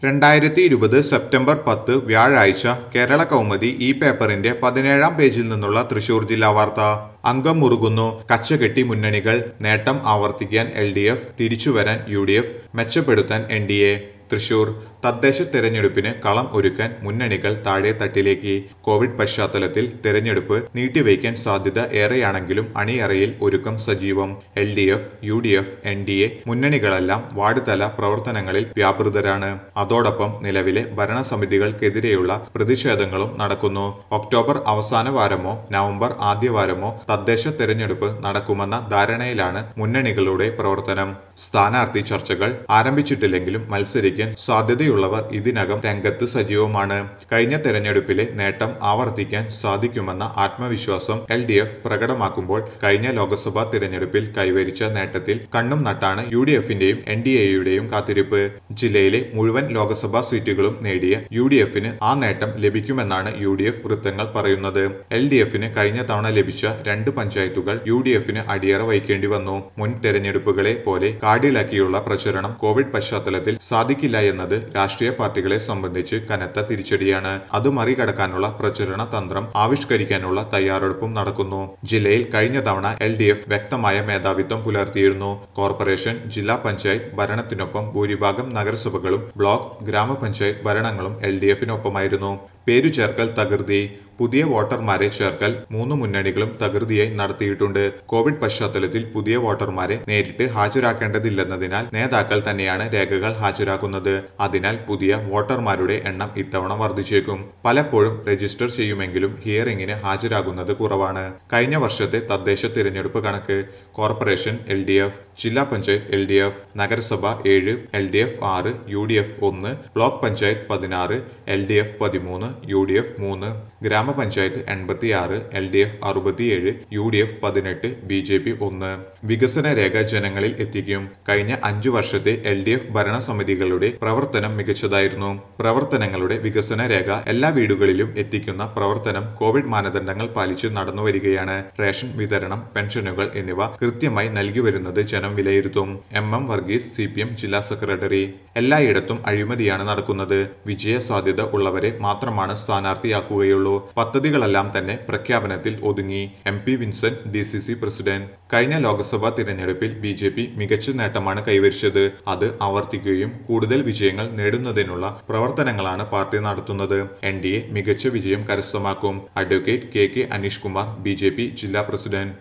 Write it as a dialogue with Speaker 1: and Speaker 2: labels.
Speaker 1: രണ്ടായിരത്തി ഇരുപത് സെപ്റ്റംബർ പത്ത് വ്യാഴാഴ്ച കേരള കൗമുദി ഈ പേപ്പറിന്റെ പതിനേഴാം പേജിൽ നിന്നുള്ള തൃശൂർ ജില്ലാ വാർത്ത അംഗം മുറുകുന്നു കച്ചകെട്ടി മുന്നണികൾ നേട്ടം ആവർത്തിക്കാൻ എൽ ഡി എഫ് തിരിച്ചുവരാൻ യു ഡി എഫ് മെച്ചപ്പെടുത്താൻ എൻ ഡി എ തൃശൂർ തദ്ദേശ തെരഞ്ഞെടുപ്പിന് കളം ഒരുക്കാൻ മുന്നണികൾ താഴെ തട്ടിലേക്ക് കോവിഡ് പശ്ചാത്തലത്തിൽ തെരഞ്ഞെടുപ്പ് നീട്ടിവയ്ക്കാൻ സാധ്യത ഏറെയാണെങ്കിലും അണിയറയിൽ ഒരുക്കം സജീവം L D F U D F N D A മുന്നണികളെല്ലാം വാർഡ് തല പ്രവർത്തനങ്ങളിൽ വ്യാപൃതരാണ് അതോടൊപ്പം നിലവിലെ ഭരണസമിതികൾക്കെതിരെയുള്ള പ്രതിഷേധങ്ങളും നടക്കുന്നു ഒക്ടോബർ അവസാന വാരമോ നവംബർ ആദ്യവാരമോ തദ്ദേശ തെരഞ്ഞെടുപ്പ് നടക്കുമെന്ന ധാരണയിലാണ് മുന്നണികളുടെ പ്രവർത്തനം സ്ഥാനാർത്ഥി ചർച്ചകൾ ആരംഭിച്ചിട്ടില്ലെങ്കിലും മത്സരിക്കാൻ സാധ്യതയുള്ളവർ ഇതിനകം രംഗത്ത് സജീവമാണ് കഴിഞ്ഞ തെരഞ്ഞെടുപ്പിലെ നേട്ടം ആവർത്തിക്കാൻ സാധിക്കുമെന്ന ആത്മവിശ്വാസം എൽ ഡി എഫ് പ്രകടമാക്കുമ്പോൾ കഴിഞ്ഞ ലോക്സഭാ തിരഞ്ഞെടുപ്പിൽ കൈവരിച്ച നേട്ടത്തിൽ കണ്ണും നട്ടാണ് യു ഡി എഫിന്റെയും എൻ ഡി എയുടെയും കാത്തിരിപ്പ് ജില്ലയിലെ മുഴുവൻ ലോക്സഭാ സീറ്റുകളും നേടിയ യു ഡി എഫിന് ആ നേട്ടം ലഭിക്കുമെന്നാണ് യു ഡി എഫ് വൃത്തങ്ങൾ പറയുന്നത് എൽ ഡി എഫിന് കഴിഞ്ഞ തവണ ലഭിച്ച രണ്ട് പഞ്ചായത്തുകൾ യു ഡി എഫിന് അടിയറ വഹിക്കേണ്ടി വന്നു മുൻ തെരഞ്ഞെടുപ്പുകളെ പോലെ കാടിളക്കിയുള്ള പ്രചരണം കോവിഡ് പശ്ചാത്തലത്തിൽ സാധിക്കില്ല എന്നത് രാഷ്ട്രീയ പാർട്ടികളെ സംബന്ധിച്ച് കനത്ത തിരിച്ചടിയാണ് അത് മറികടക്കാനുള്ള പ്രചരണ തന്ത്രം ആവിഷ്കരിക്കാനുള്ള തയ്യാറെടുപ്പും നടക്കുന്നു ജില്ലയിൽ കഴിഞ്ഞ തവണ എൽ ഡി എഫ് വ്യക്തമായ മേധാവിത്വം പുലർത്തിയിരുന്നു കോർപ്പറേഷൻ ജില്ലാ പഞ്ചായത്ത് ഭരണത്തിനൊപ്പം ഭൂരിഭാഗം നഗരസഭകളും ബ്ലോക്ക് ഗ്രാമപഞ്ചായത്ത് ഭരണങ്ങളും എൽ ഡി എഫിനൊപ്പമായിരുന്നു പേരു ചേർക്കൽ തകൃതി പുതിയ വോട്ടർമാരെ ചേർക്കൽ മൂന്ന് മുന്നണികളും തകൃതിയായി നടത്തിയിട്ടുണ്ട് കോവിഡ് പശ്ചാത്തലത്തിൽ പുതിയ വോട്ടർമാരെ നേരിട്ട് ഹാജരാക്കേണ്ടതില്ലെന്നതിനാൽ നേതാക്കൾ തന്നെയാണ് രേഖകൾ ഹാജരാക്കുന്നത് അതിനാൽ പുതിയ വോട്ടർമാരുടെ എണ്ണം ഇത്തവണ വർദ്ധിച്ചേക്കും പലപ്പോഴും രജിസ്റ്റർ ചെയ്യുമെങ്കിലും ഹിയറിംഗിന് ഹാജരാകുന്നത് കുറവാണ് കഴിഞ്ഞ വർഷത്തെ തദ്ദേശ തിരഞ്ഞെടുപ്പ് കണക്ക് കോർപ്പറേഷൻ എൽ ഡി എഫ് ജില്ലാ പഞ്ചായത്ത് എൽ ഡി എഫ് നഗരസഭ ഏഴ് എൽ ഡി എഫ് ആറ് യു ഡി എഫ് ഒന്ന് ബ്ലോക്ക് പഞ്ചായത്ത് പതിനാറ് എൽ ഡി എഫ് പതിമൂന്ന് യു ഡി എഫ് മൂന്ന് ഗ്രാമപഞ്ചായത്ത് എൺപത്തിയാറ് എൽ ഡി എഫ് അറുപത്തിയേഴ് യു ഡി എഫ് പതിനെട്ട് ബി ജെ പി ഒന്ന് വികസന രേഖ ജനങ്ങളിൽ എത്തിക്കും കഴിഞ്ഞ അഞ്ചു വർഷത്തെ എൽ ഡി എഫ് ഭരണസമിതികളുടെ പ്രവർത്തനം മികച്ചതായിരുന്നു പ്രവർത്തനങ്ങളുടെ വികസന രേഖ എല്ലാ വീടുകളിലും എത്തിക്കുന്ന പ്രവർത്തനം കോവിഡ് മാനദണ്ഡങ്ങൾ പാലിച്ച് നടന്നുവരികയാണ് റേഷൻ വിതരണം പെൻഷനുകൾ എന്നിവ കൃത്യമായി നൽകി വരുന്നത് ജനം വിലയിരുത്തും M M Varghese C P M ജില്ലാ സെക്രട്ടറി എല്ലായിടത്തും അഴിമതിയാണ് നടക്കുന്നത് വിജയ സാധ്യത ഉള്ളവരെ മാത്രമാണ് സ്ഥാനാർത്ഥിയാക്കുകയുള്ളൂ പദ്ധതികളെല്ലാം തന്നെ പ്രഖ്യാപനത്തിൽ ഒതുങ്ങി M P Vincent D C C president കഴിഞ്ഞ ലോക്സഭാ തിരഞ്ഞെടുപ്പിൽ ബി ജെ പി മികച്ച നേട്ടമാണ് കൈവരിച്ചത് അത് ആവർത്തിക്കുകയും കൂടുതൽ വിജയങ്ങൾ നേടുന്നതിനുള്ള പ്രവർത്തനങ്ങളാണ് പാർട്ടി നടത്തുന്നത് എൻ ഡി എ മികച്ച വിജയം കരസ്ഥമാക്കും advocate K K Aneesh Kumar B J P ജില്ലാ പ്രസിഡന്റ്